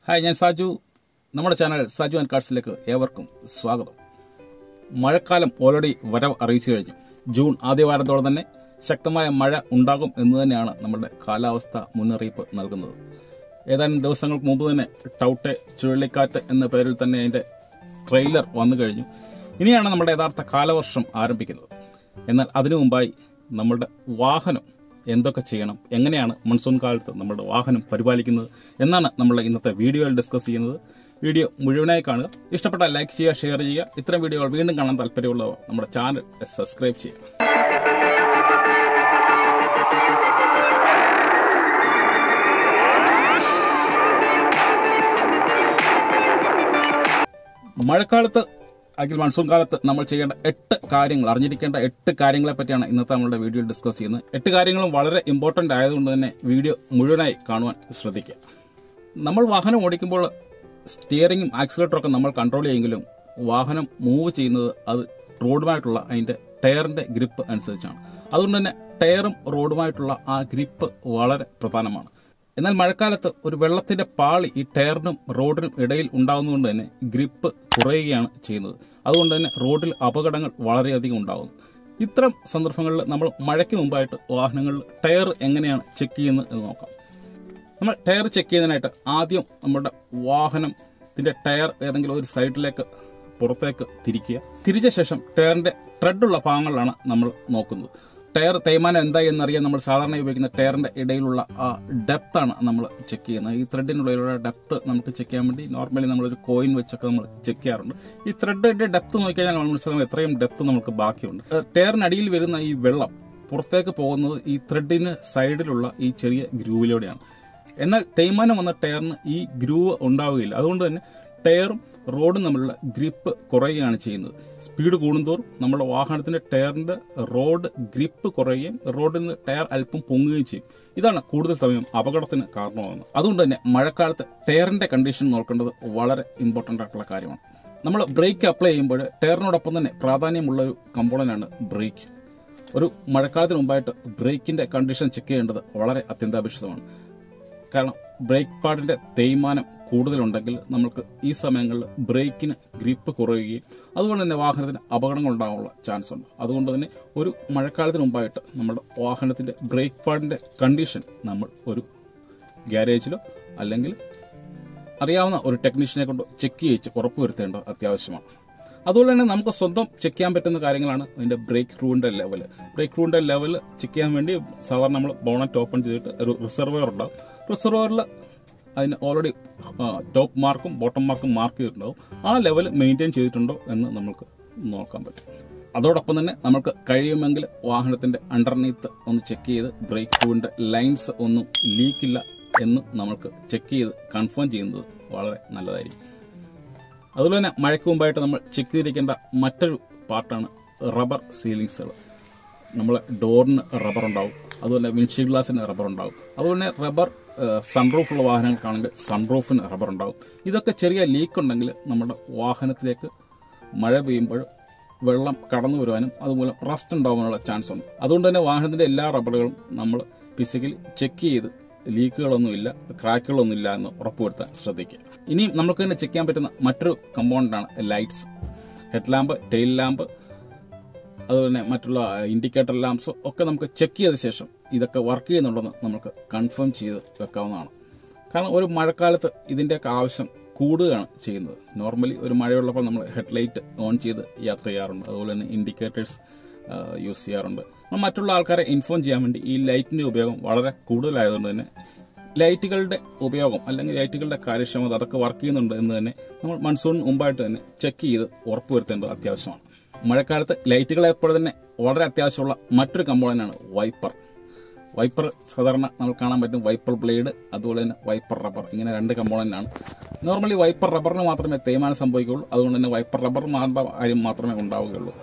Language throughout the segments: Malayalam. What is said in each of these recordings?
ഹായ് ഞാൻ സാജു നമ്മുടെ ചാനൽ സാജു ആൻഡ് കാർഡ്സിലേക്ക് ഏവർക്കും സ്വാഗതം മഴക്കാലം ഓൾറെഡി വരവ് അറിയിച്ചു കഴിഞ്ഞു ജൂൺ ആദ്യവാരത്തോടെ തന്നെ ശക്തമായ മഴ ഉണ്ടാകും എന്ന് തന്നെയാണ് നമ്മുടെ കാലാവസ്ഥ മുന്നറിയിപ്പ് നൽകുന്നത് ഏതാനും ദിവസങ്ങൾക്ക് മുമ്പ് തന്നെ ടൗട്ടെ ചുഴലിക്കാറ്റ് എന്ന പേരിൽ തന്നെ അതിന്റെ ട്രെയിലർ വന്നു കഴിഞ്ഞു ഇനിയാണ് നമ്മുടെ യഥാർത്ഥ കാലവർഷം ആരംഭിക്കുന്നത് എന്നാൽ അതിനു മുമ്പായി നമ്മുടെ വാഹനം എന്തൊക്കെ ചെയ്യണം എങ്ങനെയാണ് മൺസൂൺ കാലത്ത് നമ്മുടെ വാഹനം പരിപാലിക്കുന്നത് എന്നാണ് നമ്മൾ ഇന്നത്തെ വീഡിയോയിൽ ഡിസ്കസ് ചെയ്യുന്നത് വീഡിയോ മുഴുവനായി കാണുക ഇഷ്ടപ്പെട്ട ലൈക്ക് ചെയ്യുക ഷെയർ ചെയ്യുക ഇത്തരം വീഡിയോകൾ വീണ്ടും കാണാൻ താല്പര്യമുള്ളവർ നമ്മുടെ ചാനൽ സബ്സ്ക്രൈബ് ചെയ്യുക മഴക്കാലത്ത് അല്ലെങ്കിൽ മൺസൂൺ കാലത്ത് നമ്മൾ ചെയ്യേണ്ട എട്ട് കാര്യങ്ങൾ അറിഞ്ഞിരിക്കേണ്ട എട്ട് കാര്യങ്ങളെ പറ്റിയാണ് ഇന്നത്തെ നമ്മളുടെ വീഡിയോ ഡിസ്കസ് ചെയ്യുന്നത് എട്ട് കാര്യങ്ങളും വളരെ ഇമ്പോർട്ടന്റ് ആയതുകൊണ്ട് തന്നെ വീഡിയോ മുഴുവനായി കാണുവാൻ ശ്രദ്ധിക്കുക നമ്മൾ വാഹനം ഓടിക്കുമ്പോൾ സ്റ്റിയറിംഗും ആക്സിലേറ്ററും ഒക്കെ നമ്മൾ കൺട്രോൾ ചെയ്യുമെങ്കിലും വാഹനം മൂവ് ചെയ്യുന്നത് അത് റോഡുമായിട്ടുള്ള അതിന്റെ ടയറിന്റെ ഗ്രിപ്പ് അനുസരിച്ചാണ് അതുകൊണ്ട് തന്നെ ടയറും റോഡുമായിട്ടുള്ള ആ ഗ്രിപ്പ് വളരെ പ്രധാനമാണ് എന്നാൽ മഴക്കാലത്ത് ഒരു വെള്ളത്തിന്റെ പാളി ഈ ടയറിനും റോഡിനും ഇടയിൽ ഉണ്ടാകുന്നതുകൊണ്ട് തന്നെ ഗ്രിപ്പ് കുറയുകയാണ് ചെയ്യുന്നത് അതുകൊണ്ട് തന്നെ റോഡിൽ അപകടങ്ങൾ വളരെയധികം ഉണ്ടാകുന്നു ഇത്തരം സന്ദർഭങ്ങളിൽ നമ്മൾ മഴയ്ക്ക് മുമ്പായിട്ട് വാഹനങ്ങളിൽ ടയർ എങ്ങനെയാണ് ചെക്ക് ചെയ്യുന്നത് എന്ന് നോക്കാം നമ്മൾ ടയർ ചെക്ക് ചെയ്യുന്നതിനായിട്ട് ആദ്യം നമ്മുടെ വാഹനത്തിന്റെ ടയർ ഏതെങ്കിലും ഒരു സൈഡിലേക്ക് പുറത്തേക്ക് തിരിക്കുക തിരിച്ച ശേഷം ടയറിന്റെ ട്രെഡുള്ള ഭാഗങ്ങളിലാണ് നമ്മൾ നോക്കുന്നത് ടയർ തേയ്മാനം എന്തായി എന്നറിയാൻ നമ്മൾ സാധാരണ ഉപയോഗിക്കുന്ന ടയറിന്റെ ഇടയിലുള്ള ആ ഡെപ്ത് ആണ് നമ്മൾ ചെക്ക് ചെയ്യുന്നത് ഈ ത്രെഡിനുള്ളിലുള്ള ഡെപ്ത് നമുക്ക് ചെക്ക് ചെയ്യാൻ വേണ്ടി നോർമലി നമ്മളൊരു കോയിൻ വെച്ചൊക്കെ നമ്മൾ ചെക്ക് ചെയ്യാറുണ്ട് ഈ ത്രെഡിന്റെ ഡെപ്ത് നോക്കിക്കഴിഞ്ഞാൽ നമ്മൾ മനസ്സിലാവും എത്രയും ഡെപ്ത് നമുക്ക് ബാക്കിയുണ്ട് ഏഹ് ടയറിനടിയിൽ വരുന്ന ഈ വെള്ളം പുറത്തേക്ക് പോകുന്നത് ഈ ത്രെഡിന് സൈഡിലുള്ള ഈ ചെറിയ ഗ്രൂവിലൂടെയാണ് എന്നാൽ തേയ്മാനം വന്ന ടയറിന് ഈ ഗ്രൂവ് ഉണ്ടാവുകയില്ല അതുകൊണ്ട് തന്നെ ടയറും റോഡും തമ്മിലുള്ള ഗ്രിപ്പ് കുറയുകയാണ് ചെയ്യുന്നത് സ്പീഡ് കൂടുന്തോറും നമ്മുടെ വാഹനത്തിന്റെ ടയറിന്റെ റോഡ് ഗ്രിപ്പ് കുറയുകയും റോഡിൽ നിന്ന് ടയർ അല്പം പൊങ്ങുകയും ചെയ്യും ഇതാണ് കൂടുതൽ സമയം അപകടത്തിന് കാരണമാകുന്നത് അതുകൊണ്ട് തന്നെ മഴക്കാലത്ത് ടയറിന്റെ കണ്ടീഷൻ നോക്കേണ്ടത് വളരെ ഇമ്പോർട്ടന്റ് ആയിട്ടുള്ള കാര്യമാണ് നമ്മൾ ബ്രേക്ക് അപ്ലൈ ചെയ്യുമ്പോൾ ടയറിനോടൊപ്പം തന്നെ പ്രാധാന്യമുള്ള ഒരു കമ്പോണന്റ് ആണ് ബ്രേക്ക് ഒരു മഴക്കാലത്തിന് മുമ്പായിട്ട് ബ്രേക്കിന്റെ കണ്ടീഷൻ ചെക്ക് ചെയ്യേണ്ടത് വളരെ അത്യന്താപേക്ഷിതമാണ് കാരണം ബ്രേക്ക് പാഡിന്റെ തേയ്മാനം കൂടുതലുണ്ടെങ്കിൽ നമുക്ക് ഈ സമയങ്ങളിൽ ബ്രേക്കിന് ഗ്രിപ്പ് കുറയുകയും അതുകൊണ്ട് തന്നെ വാഹനത്തിന് അപകടങ്ങൾ ഉണ്ടാകാനുള്ള ചാൻസ് ഉണ്ട് അതുകൊണ്ട് തന്നെ ഒരു മഴക്കാലത്തിന് മുമ്പായിട്ട് നമ്മുടെ വാഹനത്തിന്റെ ബ്രേക്ക് പാഡിന്റെ കണ്ടീഷൻ നമ്മൾ ഒരു ഗ്യാരേജിലോ അല്ലെങ്കിൽ അറിയാവുന്ന ഒരു ടെക്നീഷ്യനെ കൊണ്ട് ചെക്ക് ചെയ്യിച്ച് ഉറപ്പുവരുത്തേണ്ടത് അത്യാവശ്യമാണ് അതുപോലെ തന്നെ നമുക്ക് സ്വന്തം ചെക്ക് ചെയ്യാൻ പറ്റുന്ന കാര്യങ്ങളാണ് അതിന്റെ ബ്രേക്ക് റൂവിന്റെ ലെവൽ ബ്രേക്ക് റൂവിന്റെ ലെവൽ ചെക്ക് ചെയ്യാൻ വേണ്ടി സാധാരണ നമ്മൾ ബോണറ്റ് ഓപ്പൺ ചെയ്തിട്ട് ഒരു റിസർവർ ഉണ്ടാവും റിസർവറിൽ അതിന് ഓൾറെഡി ടോപ്പ് മാർക്കും ബോട്ടം മാർക്കും മാർക്ക് ചെയ്തിട്ടുണ്ടാവും ആ ലെവൽ മെയിൻറ്റെയിൻ ചെയ്തിട്ടുണ്ടോ എന്ന് നമുക്ക് നോക്കാൻ പറ്റും അതോടൊപ്പം തന്നെ നമുക്ക് കഴിയുമെങ്കിൽ വാഹനത്തിന്റെ അണ്ടർനീത്ത് ഒന്ന് ചെക്ക് ചെയ്ത് ബ്രേക്ക് ഷൂവിന്റെ ലൈൻസ് ഒന്നും ലീക്കില്ല എന്ന് നമുക്ക് ചെക്ക് ചെയ്ത് കൺഫേം ചെയ്യുന്നത് വളരെ നല്ലതായിരിക്കും അതുപോലെ തന്നെ മഴയ്ക്ക് മുമ്പായിട്ട് നമ്മൾ ചെക്ക് ചെയ്തിരിക്കേണ്ട മറ്റൊരു പാർട്ടാണ് റബ്ബർ സീലിങ്സുകൾ നമ്മളെ ഡോറിന് റബ്ബർ ഉണ്ടാവും അതുപോലെ വിൻഷീൽഡ് ഗ്ലാസിന് റബ്ബർ ഉണ്ടാവും അതുപോലെ തന്നെ റബ്ബർ സൺറൂഫ് ഉള്ള വാഹനങ്ങൾക്കാണെങ്കിൽ സൺറൂഫിന് റബ്ബർ ഉണ്ടാവും ഇതൊക്കെ ചെറിയ ലീക്ക് ഉണ്ടെങ്കിൽ നമ്മുടെ വാഹനത്തിലേക്ക് മഴ പെയ്യുമ്പോൾ വെള്ളം കടന്നു വരുവാനും അതുമൂലം റസ്റ്റ് ഉണ്ടാവാനുള്ള ചാൻസ് ഉണ്ട് അതുകൊണ്ട് തന്നെ വാഹനത്തിന്റെ എല്ലാ റബ്ബറുകളും നമ്മൾ ഫിസിക്കലി ചെക്ക് ചെയ്ത് ലീക്കുകളൊന്നുമില്ല ക്രാക്കുകളൊന്നും ഇല്ല എന്ന് ഉറപ്പുവരുത്താൻ ശ്രദ്ധിക്കുക ഇനിയും നമുക്ക് തന്നെ ചെക്ക് ചെയ്യാൻ പറ്റുന്ന മറ്റൊരു കമ്പോണന്റ് ആണ് lights head lamp tail lamp അതുപോലെ തന്നെ മറ്റുള്ള ഇൻഡിക്കേറ്റർ ലാംപ്സ് ഒക്കെ നമുക്ക് ചെക്ക് ചെയ്ത ശേഷം ഇതൊക്കെ വർക്ക് ചെയ്യുന്നുണ്ടെന്ന് നമുക്ക് കൺഫേം ചെയ്ത് വെക്കാവുന്നതാണ് കാരണം ഒരു മഴക്കാലത്ത് ഇതിൻ്റെയൊക്കെ ആവശ്യം കൂടുകയാണ് ചെയ്യുന്നത് നോർമലി ഒരു മഴയുള്ളപ്പോൾ നമ്മൾ ഹെഡ്ലൈറ്റ് ഓൺ ചെയ്ത് യാത്ര ചെയ്യാറുണ്ട് അതുപോലെ തന്നെ ഇൻഡിക്കേറ്റേഴ്സ് യൂസ് ചെയ്യാറുണ്ട് മറ്റുള്ള ആൾക്കാരെ ഇൻഫോം ചെയ്യാൻ വേണ്ടി ഈ ലൈറ്റിന്റെ ഉപയോഗം വളരെ കൂടുതലായതുകൊണ്ട് തന്നെ ലൈറ്റുകളുടെ ഉപയോഗം അല്ലെങ്കിൽ ലൈറ്റുകളുടെ കാര്യക്ഷമത അതൊക്കെ വർക്ക് ചെയ്യുന്നുണ്ട് എന്ന് തന്നെ നമ്മൾ മൺസൂണിന് മുമ്പായിട്ട് തന്നെ ചെക്ക് ചെയ്ത് ഉറപ്പുവരുത്തേണ്ടത് അത്യാവശ്യമാണ് മഴക്കാലത്ത് ലൈറ്റുകളെ പോലെ തന്നെ വളരെ അത്യാവശ്യമുള്ള മറ്റൊരു കമ്പോണന്റാണ് വൈപ്പർ വൈപ്പർ സാധാരണ നമ്മൾ കാണാൻ പറ്റും വൈപ്പർ ബ്ലേഡ് അതുപോലെ തന്നെ വൈപ്പർ റബ്ബർ ഇങ്ങനെ രണ്ട് കമ്പോണന്റ് ആണ് നോർമലി വൈപ്പർ റബ്ബറിന് മാത്രമേ തേയ്മാനം സംഭവിക്കുകയുള്ളൂ അതുകൊണ്ട് തന്നെ വൈപ്പർ റബ്ബർ മാറുന്ന കാര്യം മാത്രമേ ഉണ്ടാവുകയുള്ളൂ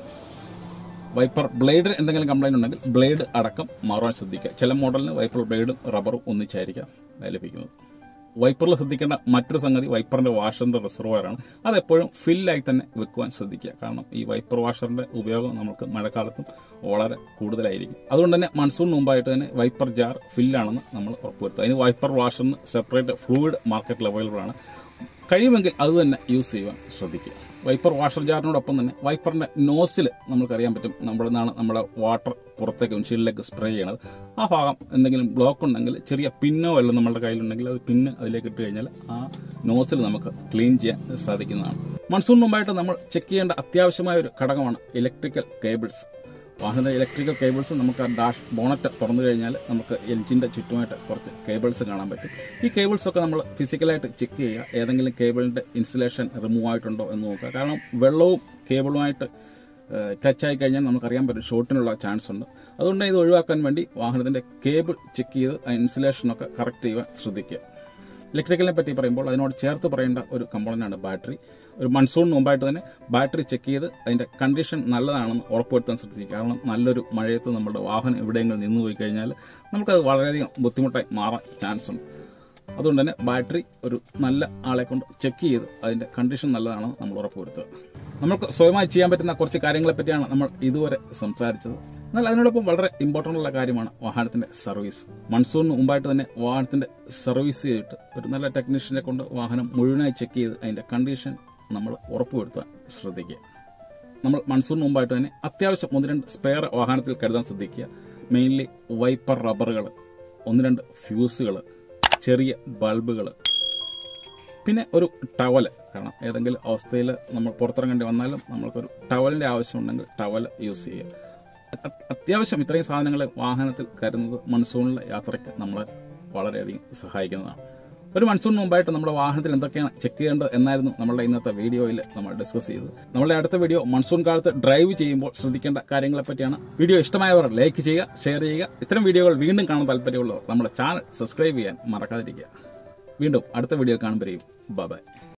വൈപ്പർ ബ്ലേഡ് എന്തെങ്കിലും കംപ്ലൈന്റ് ഉണ്ടെങ്കിൽ ബ്ലേഡ് അടക്കം മാറാൻ ശ്രദ്ധിക്കുക ചില മോഡലിന് വൈപ്പർ ബ്ലേഡും റബ്ബറും ഒന്നിച്ചായിരിക്കാം ലഭിക്കുന്നത് വൈപ്പറിൽ ശ്രദ്ധിക്കേണ്ട മറ്റൊരു സംഗതി വൈപ്പറിന്റെ വാഷറിന്റെ റിസർവോയർ ആണ് അത് എപ്പോഴും ഫില്ലായി തന്നെ വെക്കുവാൻ ശ്രദ്ധിക്കുക കാരണം ഈ വൈപ്പർ വാഷറിന്റെ ഉപയോഗം നമുക്ക് മഴക്കാലത്തും വളരെ കൂടുതലായിരിക്കും അതുകൊണ്ട് തന്നെ മൺസൂൺ മുമ്പായിട്ട് തന്നെ വൈപ്പർ ജാർ ഫില്ലാണെന്ന് നമ്മൾ ഉറപ്പുവരുത്തുക അതിന് വൈപ്പർ വാഷറിന് സെപ്പറേറ്റ് ഫ്ലൂയിഡ് മാർക്കറ്റിൽ അവൈലബിൾ ആണ് കഴിയുമെങ്കിൽ അത് തന്നെ യൂസ് ചെയ്യുവാൻ ശ്രദ്ധിക്കുക വൈപ്പർ വാഷർ ജാറിനോടൊപ്പം തന്നെ വൈപ്പറിന്റെ നോസിൽ നമുക്കറിയാൻ പറ്റും നമ്മുടെ നിന്നാണ് നമ്മുടെ വാട്ടർ പുറത്തേക്ക് വിൻഷീൽഡിലേക്ക് സ്പ്രേ ചെയ്യണത് ആ ഭാഗം എന്തെങ്കിലും ബ്ലോക്ക് ഉണ്ടെങ്കിൽ ചെറിയ പിന്നോ വല്ലതും നമ്മുടെ കയ്യിലുണ്ടെങ്കിൽ അത് പിന്ന് അതിലേക്ക് ഇട്ട് കഴിഞ്ഞാൽ ആ നോസിൽ നമുക്ക് ക്ലീൻ ചെയ്യാൻ സാധിക്കുന്നതാണ് മൺസൂൺ മുമ്പായിട്ട് നമ്മൾ ചെക്ക് ചെയ്യേണ്ട അത്യാവശ്യമായ ഒരു ഘടകമാണ് ഇലക്ട്രിക്കൽ കേബിൾസ് വാഹനത്തിന്റെ ഇലക്ട്രിക്കൽ കേബിൾസ് നമുക്ക് ആ ഡാഷ് ബോണറ്റ് തുറന്നു കഴിഞ്ഞാൽ നമുക്ക് എഞ്ചിന്റെ ചുറ്റുമായിട്ട് കുറച്ച് കേബിൾസ് കാണാൻ പറ്റും ഈ കേബിൾസ് ഒക്കെ നമ്മൾ ഫിസിക്കലായിട്ട് ചെക്ക് ചെയ്യുക ഏതെങ്കിലും കേബിളിന്റെ ഇൻസുലേഷൻ റിമൂവ് ആയിട്ടുണ്ടോ എന്ന് നോക്കുക കാരണം വെള്ളവും കേബിളുമായിട്ട് ടച്ച് ആയി കഴിഞ്ഞാൽ നമുക്കറിയാൻ പറ്റും ഷോട്ടിനുള്ള ചാൻസ് ഉണ്ട് അതുകൊണ്ട് ഇത് ഒഴിവാക്കാൻ വേണ്ടി വാഹനത്തിന്റെ കേബിൾ ചെക്ക് ചെയ്ത് ആ ഇൻസുലേഷനൊക്കെ കറക്റ്റ് ചെയ്യുവാൻ ശ്രദ്ധിക്കുക ഇലക്ട്രിക്കലിനെ പറ്റി പറയുമ്പോൾ അതിനോട് ചേർത്ത് പറയേണ്ട ഒരു കമ്പോണന്റ് ആണ് ബാറ്ററി ഒരു മൺസൂൺ മുമ്പായിട്ട് തന്നെ ബാറ്ററി ചെക്ക് ചെയ്ത് അതിന്റെ കണ്ടീഷൻ നല്ലതാണെന്ന് ഉറപ്പുവരുത്താൻ ശ്രദ്ധിക്കുക കാരണം നല്ലൊരു മഴയത്ത് നമ്മുടെ വാഹനം എവിടെയെങ്കിലും നിന്ന് പോയി കഴിഞ്ഞാൽ നമുക്കത് വളരെയധികം ബുദ്ധിമുട്ടായി മാറാൻ ചാൻസ് ഉണ്ട് അതുകൊണ്ട് തന്നെ ബാറ്ററി ഒരു നല്ല ആളെ കൊണ്ട് ചെക്ക് ചെയ്ത് അതിന്റെ കണ്ടീഷൻ നല്ലതാണെന്ന് നമ്മൾ ഉറപ്പുവരുത്തുക നമുക്ക് സ്വയമായി ചെയ്യാൻ പറ്റുന്ന കുറച്ച് കാര്യങ്ങളെ പറ്റിയാണ് നമ്മൾ ഇതുവരെ സംസാരിച്ചത് എന്നാൽ അതിനോടൊപ്പം വളരെ ഇമ്പോർട്ടൻ്റ് ഉള്ള കാര്യമാണ് വാഹനത്തിന്റെ സർവീസ് മൺസൂണിന് മുമ്പായിട്ട് തന്നെ വാഹനത്തിന്റെ സർവീസ് ചെയ്തിട്ട് ഒരു നല്ല ടെക്നീഷ്യനെ കൊണ്ട് വാഹനം മുഴുവനായി ചെക്ക് ചെയ്ത് അതിന്റെ കണ്ടീഷൻ നമ്മൾ ഉറപ്പുവരുത്താൻ ശ്രദ്ധിക്കുക നമ്മൾ മൺസൂൺ മുമ്പായിട്ട് തന്നെ അത്യാവശ്യം ഒന്ന് രണ്ട് സ്പെയർ വാഹനത്തിൽ കരുതാൻ ശ്രദ്ധിക്കുക മെയിൻലി വൈപ്പർ റബ്ബറുകൾ ഒന്ന് രണ്ട് ഫ്യൂസുകൾ ചെറിയ ബൾബുകൾ പിന്നെ ഒരു ടവല് കാരണം ഏതെങ്കിലും അവസ്ഥയിൽ നമ്മൾ പുറത്തിറങ്ങേണ്ടി വന്നാലും നമ്മൾക്കൊരു ടവലിന്റെ ആവശ്യമുണ്ടെങ്കിൽ ടവൽ യൂസ് ചെയ്യുക അ- അത്യാവശ്യം ഇത്രയും സാധനങ്ങൾ വാഹനത്തിൽ കരുതുന്നത് മൺസൂണിലെ യാത്രയ്ക്ക് നമ്മളെ വളരെയധികം സഹായിക്കുന്നതാണ് ഒരു മൺസൂൺ മുമ്പായിട്ട് നമ്മുടെ വാഹനത്തിൽ എന്തൊക്കെയാണ് ചെക്ക് ചെയ്യേണ്ടത് എന്നായിരുന്നു നമ്മുടെ ഇന്നത്തെ വീഡിയോയിൽ നമ്മൾ ഡിസ്കസ് ചെയ്തത് നമ്മളുടെ അടുത്ത വീഡിയോ മൺസൂൺ കാലത്ത് ഡ്രൈവ് ചെയ്യുമ്പോൾ ശ്രദ്ധിക്കേണ്ട കാര്യങ്ങളെ പറ്റിയാണ് വീഡിയോ ഇഷ്ടമായവർ ലൈക്ക് ചെയ്യുക ഷെയർ ചെയ്യുക ഇത്തരം വീഡിയോകൾ വീണ്ടും കാണാൻ താല്പര്യമുള്ളവർ നമ്മുടെ ചാനൽ സബ്സ്ക്രൈബ് ചെയ്യാൻ മറക്കാതിരിക്കുക വീണ്ടും അടുത്ത വീഡിയോ കാണുമ്പോഴേയും ബൈ